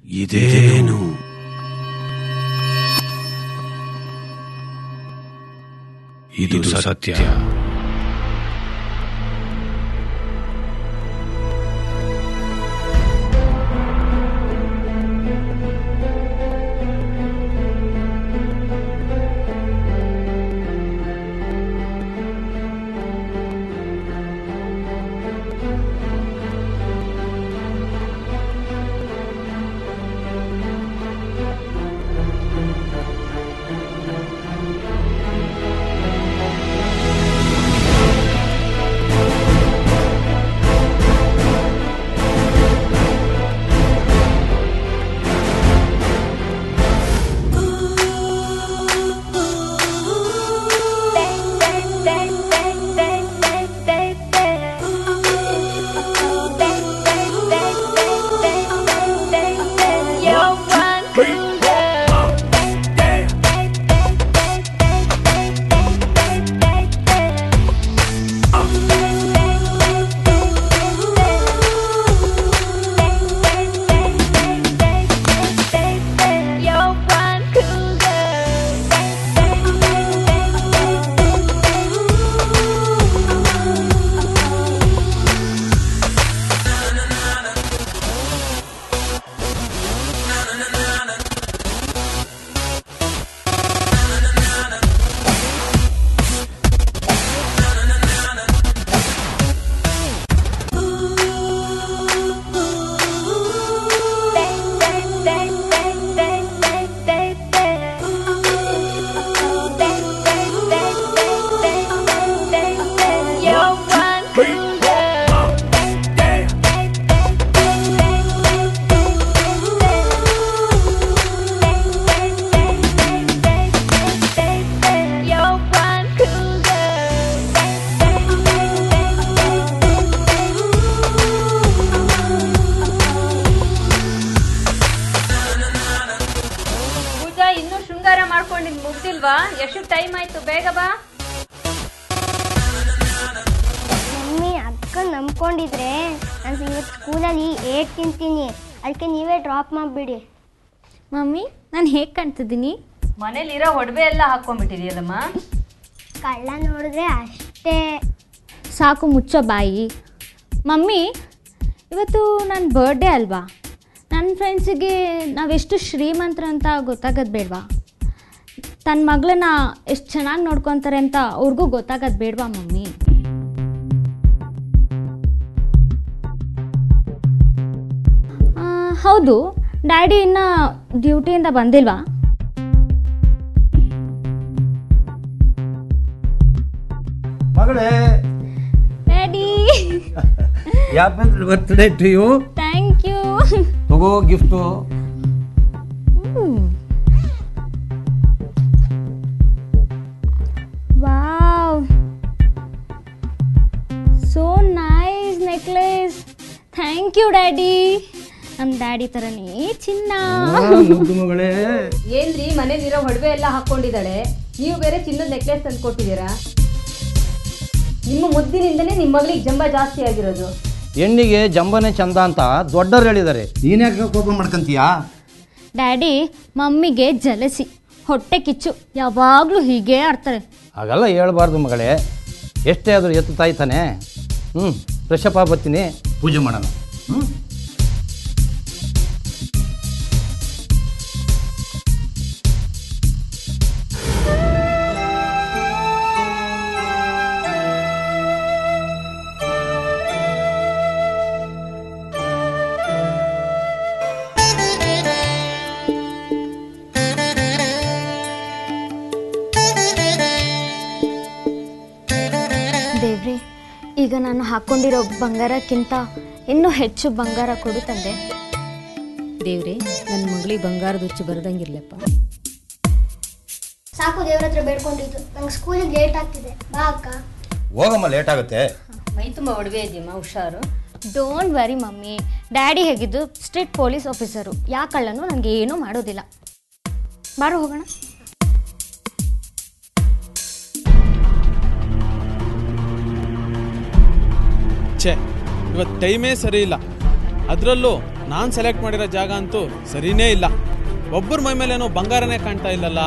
ಇದೇನು ಇದು ಸತ್ಯ ಪೂಜಾ ಇನ್ನೂ ಶೃಂಗಾರ ಮಾಡ್ಕೊಂಡಿದ್ ಮುಗ್ದಿಲ್ವಾ ಎಷ್ಟು ಟೈಮ್ ಆಯ್ತು ಬೇಗ ಬಾ ಮಮ್ಮಿ ಅಕ್ಕ ನಂಬ್ಕೊಂಡಿದ್ರೆ ನಾನು ಇವತ್ತು ಸ್ಕೂಲಲ್ಲಿ ಏಟ್ ತಿಂತೀನಿ ಅದಕ್ಕೆ ನೀವೇ ಡ್ರಾಪ್ ಮಾಡಿಬಿಡಿ ಮಮ್ಮಿ ನಾನು ಹೇಗೆ ಕಾಣ್ತಿದ್ದೀನಿ ಮನೇಲಿರೋ ಒಡವೆ ಎಲ್ಲ ಹಾಕೊಂಡ್ಬಿಟ್ಟಿದೆಯಲ್ಲಮ್ಮ ಕಳ್ಳ ನೋಡಿದ್ರೆ ಅಷ್ಟೇ ಸಾಕು ಮುಚ್ಚೋ ಬಾಯಿ ಮಮ್ಮಿ ಇವತ್ತು ನನ್ನ ಬರ್ಡೇ ಅಲ್ವಾ ನನ್ನ ಫ್ರೆಂಡ್ಸಿಗೆ ನಾವೆಷ್ಟು ಶ್ರೀಮಂತರು ಅಂತ ಗೊತ್ತಾಗೋದು ಬೇಡವಾ ತನ್ನ ಮಗಳನ್ನ ಎಷ್ಟು ಚೆನ್ನಾಗಿ ನೋಡ್ಕೊತಾರೆ ಅಂತ ಅವ್ರಿಗೂ ಗೊತ್ತಾಗೋದು ಬೇಡವಾ ಮಮ್ಮಿ ಆ, ಹೌದು ಡ್ಯಾಡಿ ಇನ್ನು ಡ್ಯೂಟಿಯಿಂದ ಬಂದಿಲ್ವಾ ಮಗಳೇ daddy happy birthday to you thank you ತಗೋ gift wow so nice necklace thank you daddy ನಮ್ಮ ಡ್ಯಾಡಿ ಥರನೇ ಚಿನ್ನ ಮುದ್ದು ಮಗಳೇ ಏನ್ರಿ ಮನೇಲಿರೋ ಒಡವೆ ಎಲ್ಲ ಹಾಕೊಂಡಿದ್ದಾಳೆ ನೀವು ಬೇರೆ ಚಿನ್ನದ ನೆಕ್ಲೆಸ್ ತಂದು ಕೊಟ್ಟಿದ್ದೀರಾ ನಿಮ್ಮ ಮುದ್ದಿನಿಂದನೇ ನಿಮ್ಮ ಮಗಳಿಗೆ ಜಂಬ ಜಾಸ್ತಿ ಆಗಿರೋದು ಹೆಣ್ಣಿಗೆ ಜಂಬನೆ ಚಂದ ಅಂತ ದೊಡ್ಡವ್ರು ಹೇಳಿದ್ದಾರೆ ನೀನ್ಯಾಕೆ ಕೋಪ ಮಾಡ್ಕೊಂತೀಯಾ ಡ್ಯಾಡಿ ಮಮ್ಮಿಗೆ ಜಲಸಿ ಹೊಟ್ಟೆ ಕಿಚ್ಚು ಯಾವಾಗಲೂ ಹೀಗೆ ಆಡ್ತಾರೆ ಹಾಗೆಲ್ಲ ಹೇಳ್ಬಾರ್ದು ಮಗಳೇ ಎಷ್ಟೇ ಆದರೂ ಎತ್ತು ತಾಯಿ ತಾನೆ ಹ್ಞೂ ಫ್ರೆಶಪ್ ಬರ್ತೀನಿ ಪೂಜೆ ಮಾಡೋಣ ಹ್ಞೂ ದೇವ್ರಿ ಈಗ ನಾನು ಹಾಕ್ಕೊಂಡಿರೋ ಬಂಗಾರಕ್ಕಿಂತ ಇನ್ನೂ ಹೆಚ್ಚು ಬಂಗಾರ ಕೊಡು ತಂದೆ ದೇವ್ರೆ ನನ್ನ ಮಗಳಿಗೆ ಬಂಗಾರದ ಹುಚ್ಚು ಬರ್ದಂಗಿರ್ಲಪ್ಪ ಸಾಕು ದೇವ್ರ ಹತ್ರ ಬೇಡ್ಕೊಂಡಿದ್ದು ನಂಗೆ ಸ್ಕೂಲಿಗೆ ಲೇಟ್ ಆಗ್ತಿದೆ ಬಾ ಅಕ್ಕ ಹೋಗಮ್ಮ ಲೇಟ್ ಆಗುತ್ತೆ ಮೈ ತುಂಬ ಒಡವೆ ಇದೆಯಮ್ಮ ಹುಷಾರು ಡೋಂಟ್ ವರಿ ಮಮ್ಮಿ ಡ್ಯಾಡಿ ಹೇಗಿದ್ದು ಸ್ಟ್ರಿಕ್ಟ್ ಪೊಲೀಸ್ ಆಫೀಸರು ಯಾ ಕಳ್ಳನು ನನಗೆ ಏನೂ ಮಾಡೋದಿಲ್ಲ ಬಾರೋ ಹೋಗೋಣ ಛೇ ಇವತ್ತು ಟೈಮೇ ಸರಿ ಇಲ್ಲ ಅದರಲ್ಲೂ ನಾನು ಸೆಲೆಕ್ಟ್ ಮಾಡಿರೋ ಜಾಗ ಅಂತೂ ಸರಿನೇ ಇಲ್ಲ ಒಬ್ಬರ ಮೈ ಮೇಲೇನೋ ಬಂಗಾರನೇ ಕಾಣ್ತಾ ಇಲ್ಲಲ್ಲ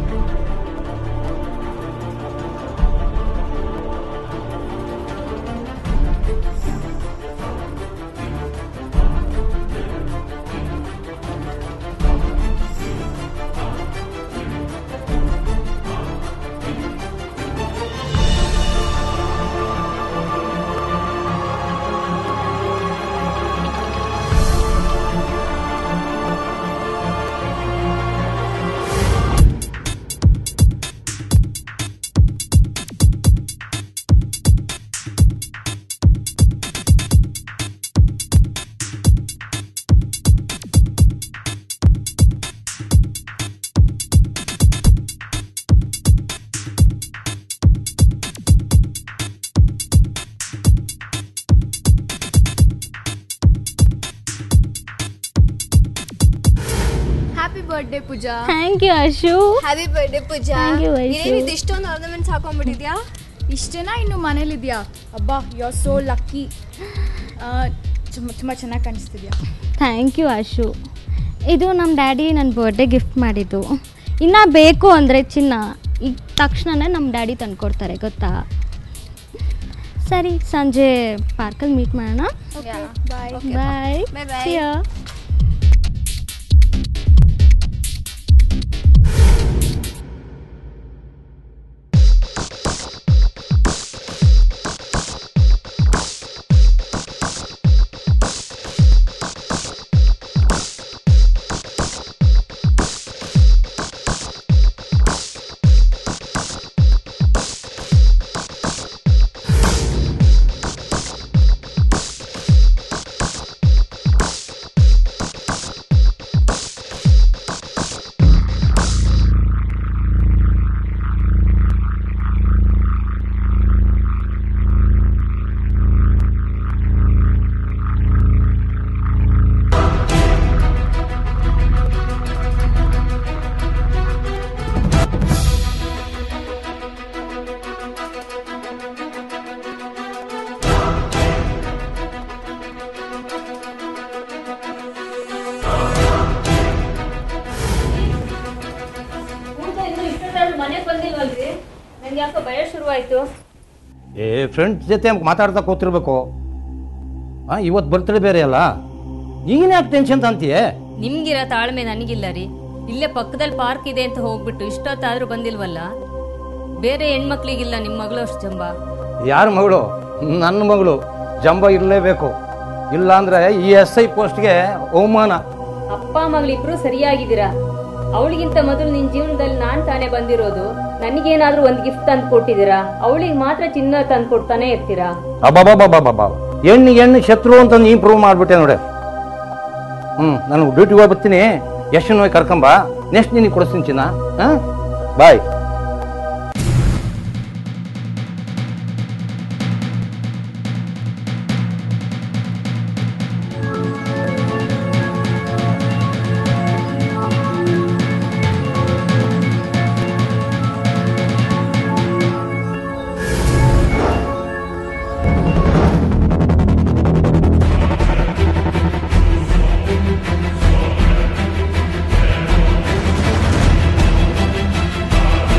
happy birthday Pooja thank you Ashu happy birthday Pooja Thank you, Vaishu. ಏನಿದು ಇಷ್ಟೊಂದು ಆರ್ನಮೆಂಟ್ಸ್ ಹಾಕೊಂಡ್ಬಿಟ್ಟಿದ್ಯಾ ಇಷ್ಟೇನಾ ಇನ್ನು ಮನೇಲಿದ್ಯಾ ಅಬ್ಬಾ ಯು ಆರ್ ಸೋ ಲಕ್ಕಿ ತುಂಬ ತುಂಬ ಚೆನ್ನಾಗಿ ಕಾಣಿಸ್ತಿದ್ಯಾ ಥ್ಯಾಂಕ್ ಯು ಅಶು ಇದು ನಮ್ಮ ಡ್ಯಾಡಿ ನನ್ನ ಬರ್ಡೇ ಗಿಫ್ಟ್ ಮಾಡಿದ್ದು ಇನ್ನು ಬೇಕು ಅಂದರೆ ಚಿನ್ನ ಈಗ ತಕ್ಷಣನೇ ನಮ್ಮ ಡ್ಯಾಡಿ ತಂದ್ಕೊಡ್ತಾರೆ ಗೊತ್ತಾ ಸರಿ ಸಂಜೆ ಪಾರ್ಕಲ್ಲಿ ಮೀಟ್ ಮಾಡೋಣ ಬಾಯ್ ಬಾಯ್ Bye bye. ಮನೆಗೆ ಬಂದಿಲ್ವಲ್ರಿ ನಂಗೆ ಯಾಕೋ ಭಯ ಶುರುವಾಯ್ತು ಏ ಫ್ರೆಂಡ್ಸ್ ಜೊತೆ ಮಾತಾಡ್ತಾ ಕೂತಿರ್ಬೇಕು ಹಾಂ ಇವತ್ತು ಬರ್ತಡೇ ಬೇರೆ ಅಲ್ಲ ಈಗಿನ ಯಾಕೆ ಟೆನ್ಷನ್ ಅಂತೀಯೇ ನಿಮ್ಗಿರೋ ತಾಳ್ಮೆ ನನಗಿಲ್ಲ ರೀ ಇಲ್ಲೇ ಪಕ್ಕದಲ್ಲಿ ಪಾರ್ಕ್ ಇದೆ ಅಂತ ಹೋಗ್ಬಿಟ್ಟು ಇಷ್ಟೊತ್ತಾದ್ರೂ ಬಂದಿಲ್ವಲ್ಲ ಬೇರೆ ಹೆಣ್ಮಕ್ಳಿಗಿಲ್ಲ ನಿಮ್ಮ ಮಗಳು ಅಷ್ಟು ಜಂಬ ಯಾರ ಮಗಳು ನನ್ನ ಮಗಳು ಜಂಬ ಇರಲೇಬೇಕು ಇಲ್ಲ ಅಂದ್ರೆ ಈ ಎಸ್ ಐ ಪೋಸ್ಟ್ಗೆ ಅವಮಾನ ಅಪ್ಪ ಮಗಳಿಬ್ರು ಸರಿಯಾಗಿದ್ದೀರಾ ಅವಳಿಗಿಂತ ಮೊದಲು ನಿನ್ ಜೀವನದಲ್ಲಿ ನಾನ್ ತಾನೇ ಬಂದಿರೋದು ನನಗೇನಾದ್ರೂ ಒಂದ್ ಗಿಫ್ಟ್ ತಂದು ಕೊಟ್ಟಿದ್ದೀರಾ ಅವಳಿಗೆ ಮಾತ್ರ ಚಿನ್ನ ತಂದು ಕೊಡ್ತಾನೆ ಇರ್ತೀರಾ ಅಬ್ಬಾಬಾಬಾಬಾಬಾ ಹೆಣ್ಣು ಹೆಣ್ಣು ಶತ್ರು ಅಂತ ನೀ ಪ್ರೂವ್ ಮಾಡ್ಬಿಟ್ಟೆ ನೋಡಿ ಹ್ಞೂ ನಾನು ಡ್ಯೂಟಿಗೆ ಹೋಗಿ ಬರ್ತೀನಿ ಎಷ್ಟು ನೋಯ್ ಕರ್ಕೊಂಬ ನೆಕ್ಸ್ಟ್ ನಿನಗೆ ಕೊಡಿಸ್ತೀನಿ ಚಿನ್ನ ಹಾಂ ಬಾಯ್ ಆ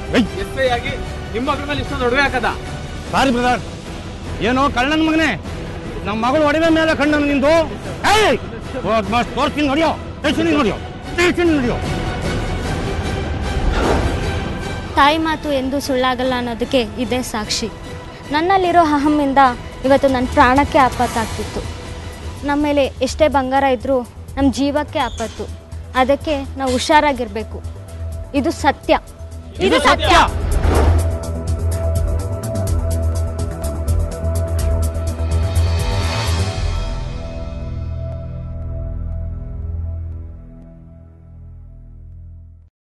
ಎಸ್ ಐ ಆಗಿ ನಿಮ್ಮ ಮಗಳ ಮೇಲೆ ಇಷ್ಟೊಂದು ಒಡವೆ ಹಾಕದ ಸಾರಿ ಬ್ರದರ್ ಏನೋ ಕಳ್ಳನ ಮಗನೇ ನಮ್ಮ ಮಗಳು ಒಡವೆ ಮೇಲೆ ಕಣ್ಣು ನಿಂದು ಏಯ್ ತೋರ್ಸ್ತೀನಿ ನೋಡಿಯೋ ಸ್ಟೇಷನ್ ನೋಡಿಯೋ ಸ್ಟೇಷನ್ ನೋಡಿಯೋ ತಾಯಿ ಮಾತು ಎಂದು ಸುಳ್ಳಾಗಲ್ಲ ಅನ್ನೋದಕ್ಕೆ ಇದೇ ಸಾಕ್ಷಿ ನನ್ನಲ್ಲಿರೋ ಅಹಮ್ಮಿಂದ ಇವತ್ತು ನನ್ನ ಪ್ರಾಣಕ್ಕೆ ಆಪತ್ತಾಗ್ತಿತ್ತು ನಮ್ಮ ಮೇಲೆ ಎಷ್ಟೇ ಬಂಗಾರ ಇದ್ದರೂ ನಮ್ಮ ಜೀವಕ್ಕೆ ಆಪತ್ತು ಅದಕ್ಕೆ ನಾವು ಹುಷಾರಾಗಿರಬೇಕು ಇದು ಸತ್ಯ ಇದು ಸತ್ಯ